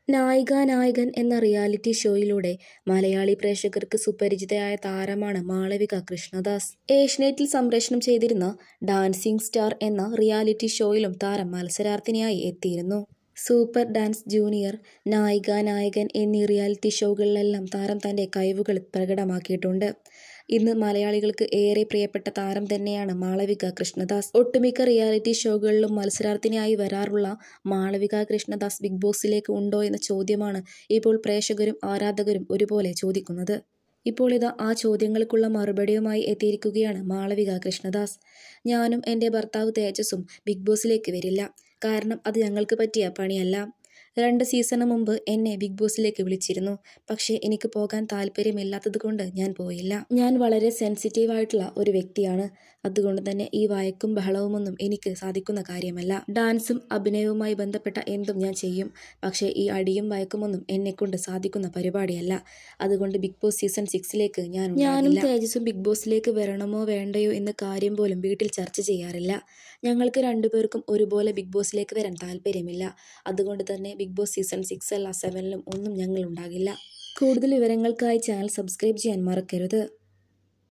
നായികാനായകൻ എന്ന റിയാലിറ്റി ഷോയിലൂടെ മലയാളി പ്രേക്ഷകർക്ക് സുപരിചിതയായ താരമാണ് മാളവിക കൃഷ്ണദാസ് ഏഷ്യനെറ്റിൽ സംപ്രേഷണം ചെയ്തിരുന്ന ഡാൻസിംഗ് സ്റ്റാർ എന്ന റിയാലിറ്റി ഷോയിലും താരം മത്സരാർത്ഥിനിയായി എത്തിയിരുന്നു സൂപ്പർ ഡാൻസ് ജൂനിയർ നായിക നായകൻ എന്നീ റിയാലിറ്റി ഷോകളിലെല്ലാം താരം തൻ്റെ കഴിവുകൾ പ്രകടമാക്കിയിട്ടുണ്ട് ഇന്ന് മലയാളികൾക്ക് ഏറെ പ്രിയപ്പെട്ട താരം തന്നെയാണ് മാളവിക കൃഷ്ണദാസ് ഒട്ടുമിക്ക റിയാലിറ്റി ഷോകളിലും മത്സരാർത്ഥിനിയായി വരാറുള്ള മാളവിക കൃഷ്ണദാസ് ബിഗ് ബോസിലേക്ക് ഉണ്ടോ എന്ന ചോദ്യമാണ് ഇപ്പോൾ പ്രേക്ഷകരും ആരാധകരും ഒരുപോലെ ചോദിക്കുന്നത് ഇപ്പോൾ ഇതാ ആ ചോദ്യങ്ങൾക്കുള്ള മറുപടിയുമായി എത്തിയിരിക്കുകയാണ് മാളവിക കൃഷ്ണദാസ് ഞാനും എൻ്റെ ഭർത്താവ് തേജസും ബിഗ് ബോസിലേക്ക് വരില്ല കാരണം അത് ഞങ്ങൾക്ക് പറ്റിയ പണിയല്ല രണ്ട് സീസണ് മുമ്പ് എന്നെ ബിഗ് ബോസിലേക്ക് വിളിച്ചിരുന്നു പക്ഷേ എനിക്ക് പോകാൻ താല്പര്യമില്ലാത്തത് കൊണ്ട് ഞാൻ പോയില്ല ഞാൻ വളരെ സെൻസിറ്റീവ് ആയിട്ടുള്ള ഒരു വ്യക്തിയാണ് അതുകൊണ്ട് തന്നെ ഈ വയക്കും ബഹളവുമൊന്നും എനിക്ക് സാധിക്കുന്ന കാര്യമല്ല ഡാൻസും അഭിനയവുമായി ബന്ധപ്പെട്ട എന്തും ഞാൻ ചെയ്യും പക്ഷേ ഈ അടിയും വയക്കുമൊന്നും എന്നെ കൊണ്ട് സാധിക്കുന്ന പരിപാടിയല്ല അതുകൊണ്ട് ബിഗ് ബോസ് സീസൺ സിക്സിലേക്ക് ഞാൻ ഞാനും തേജസും ബിഗ് ബോസിലേക്ക് വരണമോ വേണ്ടയോ എന്ന കാര്യം പോലും വീട്ടിൽ ചർച്ച ചെയ്യാറില്ല ഞങ്ങൾക്ക് രണ്ടുപേർക്കും ഒരുപോലെ ബിഗ് ബോസിലേക്ക് വരാൻ താല്പര്യമില്ല അതുകൊണ്ട് തന്നെ ബിഗ് ബോസ് സീസൺ സിക്സ് അല്ല സെവനിലും ഒന്നും ഞങ്ങൾ ഉണ്ടാകില്ല കൂടുതൽ വിവരങ്ങൾക്കായി ചാനൽ സബ്സ്ക്രൈബ് ചെയ്യാൻ മറക്കരുത്